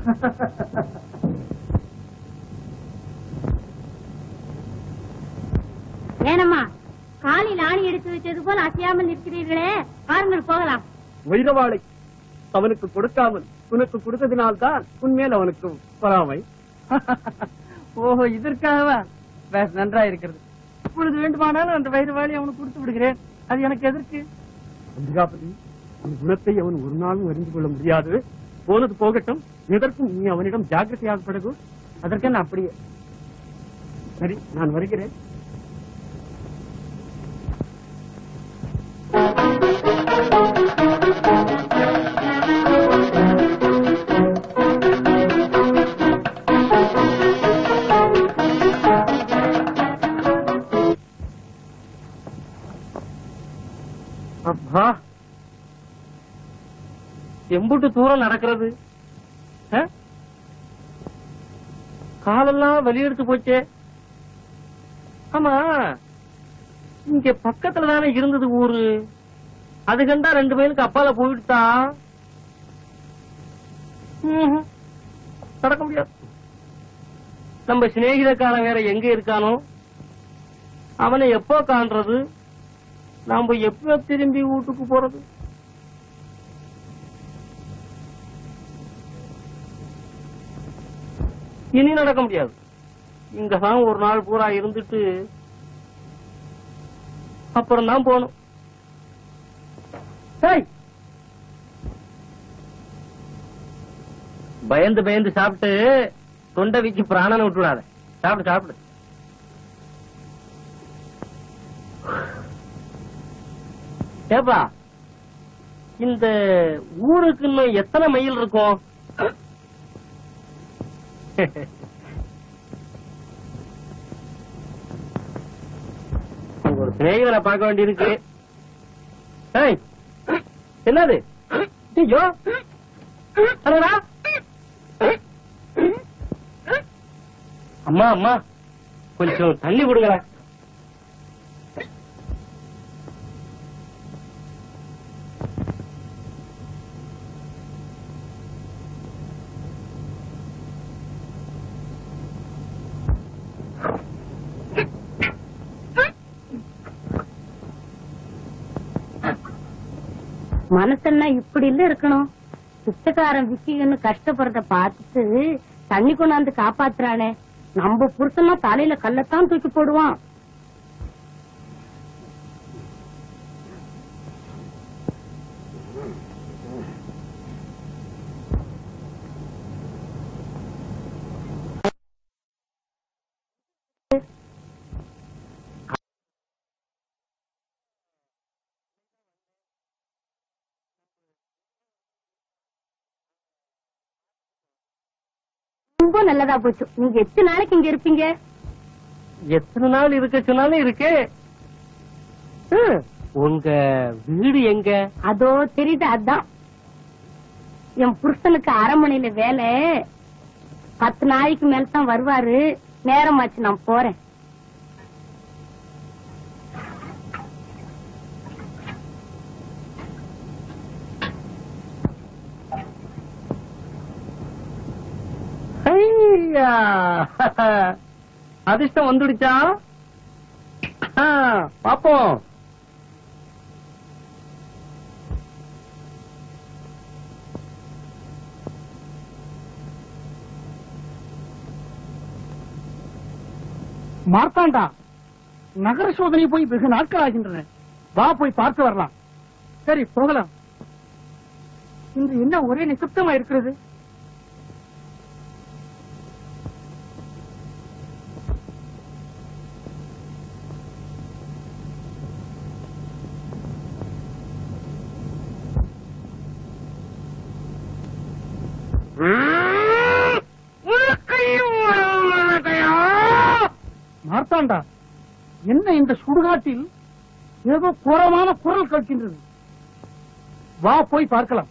ஏனம்மா காலில் ஆணி எடுத்து வச்சது போல் அசையாமல் இருக்கிறீர்களே பாருங்கள் போகலாம் வைரவாளை அவனுக்கு கொடுக்காமல் உனக்கு கொடுத்ததினால்தான் உன்மேல் அவனுக்கு பொறாமை ஓஹோ இதற்காகவா பேச நன்றா இருக்கிறது இப்பொழுது வேண்டுமானாலும் அந்த வயிறு வாளி அவனுக்கு கொடுத்து விடுகிறேன் அது எனக்கு எதற்கு அம்பிகாபதி உன் குணத்தை அவன் ஒரு நாளும் அறிந்து கொள்ள முடியாது போனது போகட்டும் எதற்கும் நீ அவனிடம் ஜாக்கிரதையாக படகு அதற்கு என்ன அப்படியே சரி நான் வருகிறேன் அப்பா எம்புட்டு தூரம் நடக்கிறது ஆ? காலெல்லாம் வலி எடுத்து போச்சே ஆமா இங்க பக்கத்துல தானே இருந்தது ஊரு அது கண்டா ரெண்டு மைலுக்கு அப்பால போயிடுதா ம்ஹும். நடக்க முடியாது நம்ம சிநேகிதக்காரன் வேற எங்க இருக்கானோ அவனை எப்போ காண்றது நாம எப்ப திரும்பி வீட்டுக்கு போறது இனி நடக்க முடியாது இங்கதான் ஒரு நாள் பூரா இருந்துட்டு அப்புறம் தான் போகணும் ஏய்! பயந்து பயந்து சாப்பிட்டு தொண்டை வீச்சு பிராணனை விட்டுடாத சாப்பிடு சாப்பிடு ஏப்பா இந்த ஊருக்கு இன்னும் எத்தனை மைல் இருக்கும் ஒரு சிநேகிதரை பார்க்க வேண்டியிருக்கு ஏய், என்னது ஐயோ அடடா. அம்மா அம்மா கொஞ்சம் தண்ணி கொடுங்களேன் மனசென்னா இப்படி இல்ல இருக்கணும் பிச்சைக்காரன் விக்கின்னு கஷ்டப்படுறத பார்த்துட்டு தண்ணி கொண்டாந்து காப்பாத்துறானே நம்ம புருஷனா தலையில கல்லத்தான் தூக்கி போடுவான் ரொம்ப நல்லதா போச்சு நீங்க எத்தனை நாளைக்கு இங்க இருப்பீங்க எத்தனை நாள் இருக்க சொன்னாலும் இருக்கு ஹம், உங்க வீடு எங்க அதோ தெரியுது அதான் என் புருஷனுக்கு அரண்மனையில வேலை பத்து நாளைக்கு மேல தான் வருவாரு நேரமாச்சு நான் போறேன் ஐயா, அதிர்ஷ்டம் வந்துடுச்சா ஆ, பாப்போம் மார்த்தாண்டா நகர சோதனை போய் வெகு நாட்கள் ஆகின்றன வா போய் பார்த்து வரலாம் சரி போகலாம் இன்று என்ன ஒரே நிசப்தமா இருக்கிறது மார்த்தாண்டா என்ன இந்த சுடுகாட்டில் ஏதோ கோரமான குரல் கேட்கின்றது வா போய் பார்க்கலாம்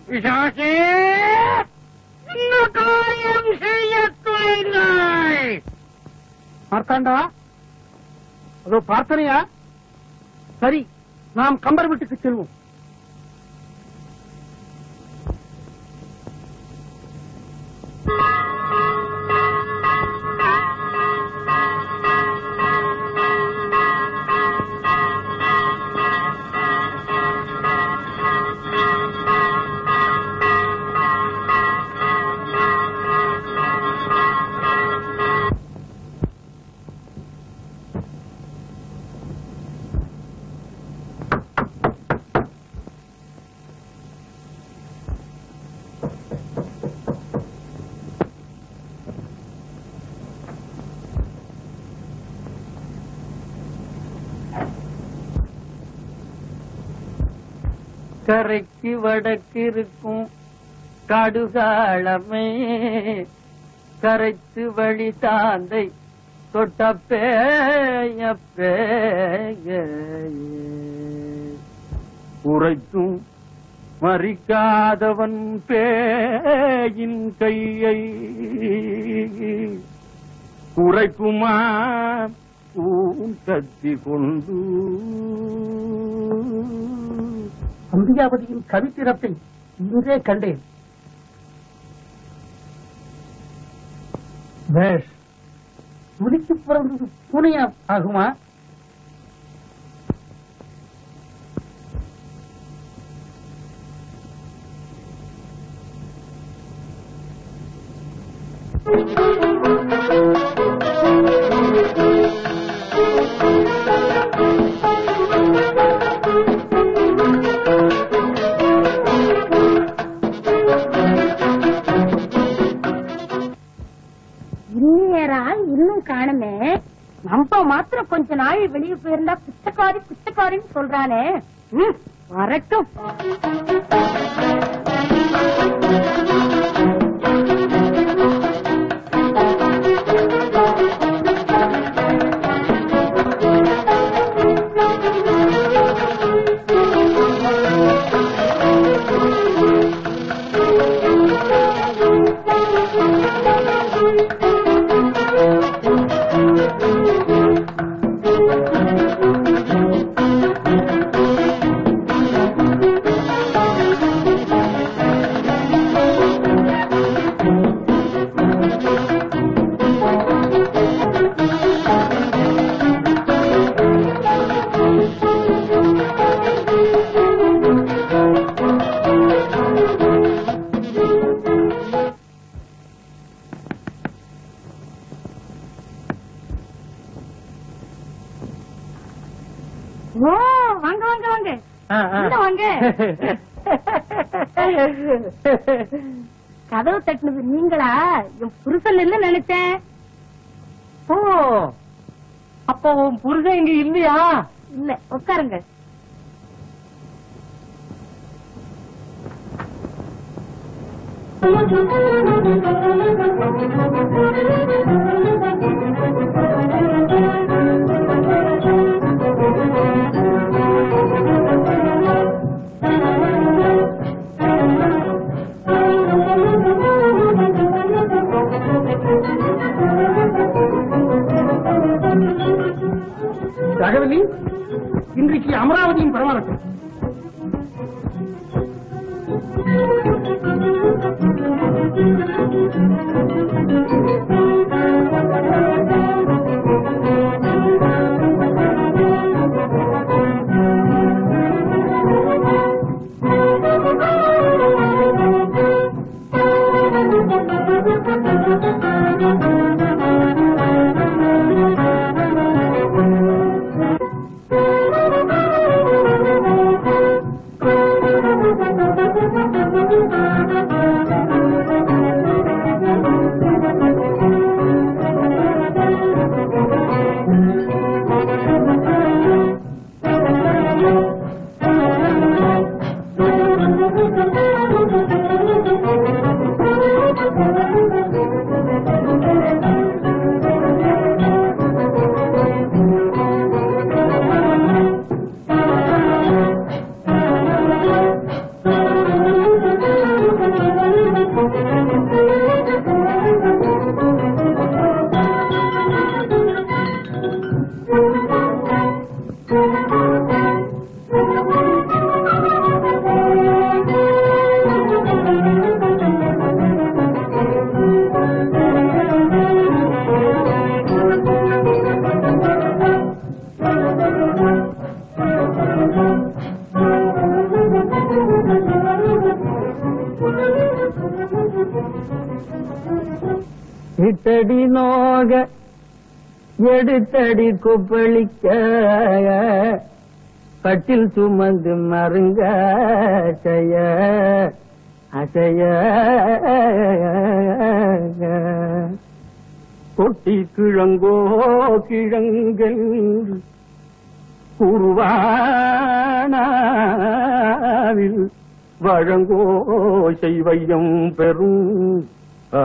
பிசாசே இந்த காரியம் செய்ய துணிந்தாய் மார்த்தாண்டா அதோ பார்த்தனையா சரி நாம் கம்பர் வீட்டுக்கு செல்வோம் கரைக்கு வடக்கு இருக்கும் கடுகாலமே கரைத்து வழி தாந்தை தொட்ட பேய பேய உரைத்தும் மறிக்காதவன் பேயின் கையை குறைக்குமா ஊன் கத்தி கொண்டு அம்பிகாபதியின் கவித்திறத்தை இன்றே கண்டேன் பேஷ் புலிக்கு பிறந்தது பூனையா ஆகுமா இன்னியரா இன்னும் காணுமே நம்ம மாத்திரம் கொஞ்ச நாள் வெளியே போயிருந்தா குச்சக்காரி குச்சக்காரின்னு சொல்றானே ம், வரட்டும் ஓ வாங்க வாங்க வாங்க உள்ள வாங்க கதவு தட்டினது நீங்களா என் புருஷன் இல்ல நினைச்சேன் ஓ அப்போ உன் புருஷன் இங்க இல்லையா இல்ல உட்காருங்க தகவலி இன்றைக்கு அமராவதியின் பரவாயில்லை நோக எடுத்தடி கொப்பளிக்க கட்டில் சுமந்து மருங்க அசைய அசைய கொட்டி கிழங்கோ கிழங்கல் குருவானாவில் வழங்கோ செய்வையம் பெறும் ஆ.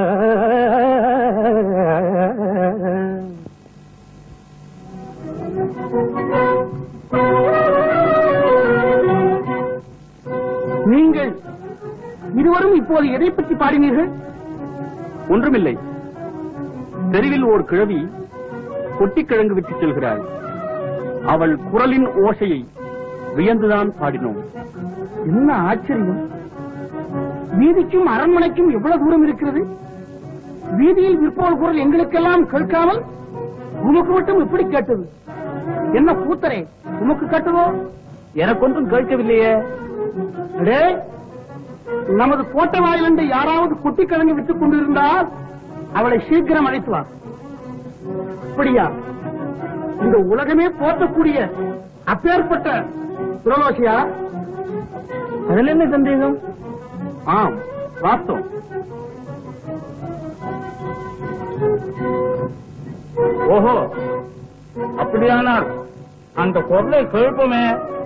நீங்கள் இருவரும் இப்போது எதை பற்றி பாடினீர்கள் ஒன்றுமில்லை தெருவில் ஓர் கிழவி கொட்டிக்கிழங்கு விட்டு செல்கிறாள் அவள் குரலின் ஓசையை வியந்துதான் பாடினோம் என்ன ஆச்சரியம் வீதிக்கும் அரண்மனைக்கும் எவ்வளவு தூரம் இருக்கிறது வீதியில் விற்போர் குரல் எங்களுக்கெல்லாம் கேட்காமல் உமக்கு மட்டும் எப்படி கேட்டது என்ன கூத்தரே உமக்கு கேட்டதோ எனக்கொன்றும் கேட்கவில்லையே அடே நமது கோட்டை வாயிலண்டு யாராவது குட்டி கிழங்கு விட்டுக் கொண்டிருந்தால் அவளை சீக்கிரம் அழைத்து வா அப்படியா இந்த உலகமே போற்றக்கூடிய அப்பேற்பட்ட புரலோசியா அதுல என்ன சந்தேகம் ஆம் வாஸ்தவம் ஓஹோ அப்படியானால் அந்த குரலை கேட்போமே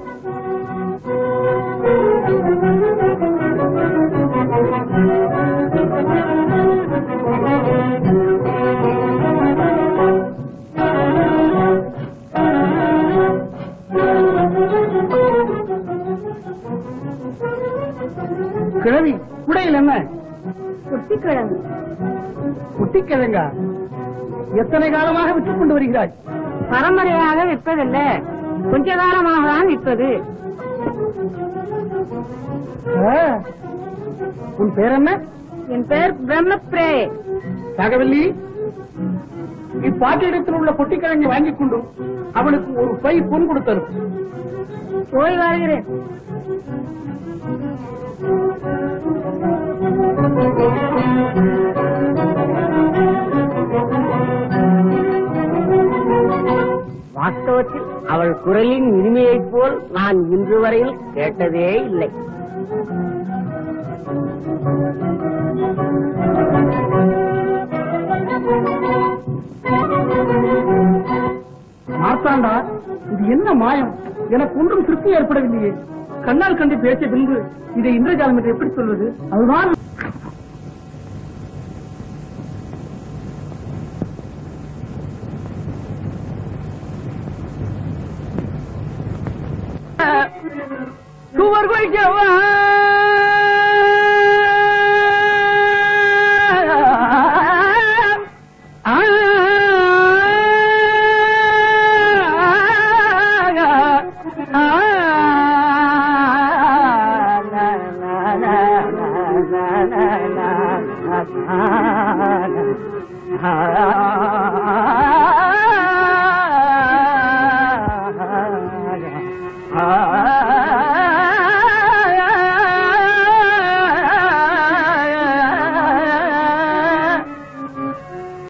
கிழவி குடையில் என்ன குட்டிக்கிழங்கு குட்டி கிழங்கா எத்தனை காலமாக விற்றுக் கொண்டு வருகிறாய் பரம்பரையாக விற்பதில்ல கொஞ்ச காலமாக தான் விற்பது ஆ, உன் பேர் என்ன என் பெயர் பிரம்மப்ரே ராகவல்லி இப்பாட்டிடத்தில் உள்ள பொட்டிக்கிழங்கை வாங்கிக் கொண்டு அவளுக்கு ஒரு பை பொன் கொடுத்தது போய் வருகிறேன் வாஸ்தவத்தில் அவள் குரலின் இனிமையைப் போல் நான் இன்று வரையில் கேட்டதே இல்லை மாத்தாண்டா இது என்ன மாயம் எனக்கு ஒன்றும் திருப்தி ஏற்படவில்லையே கண்ணால் கண்டு பேச பின்பு இதை இந்திரஜாலம் என்று எப்படி சொல்வது அதுதான் சுவர் குளிக்கவா ஆ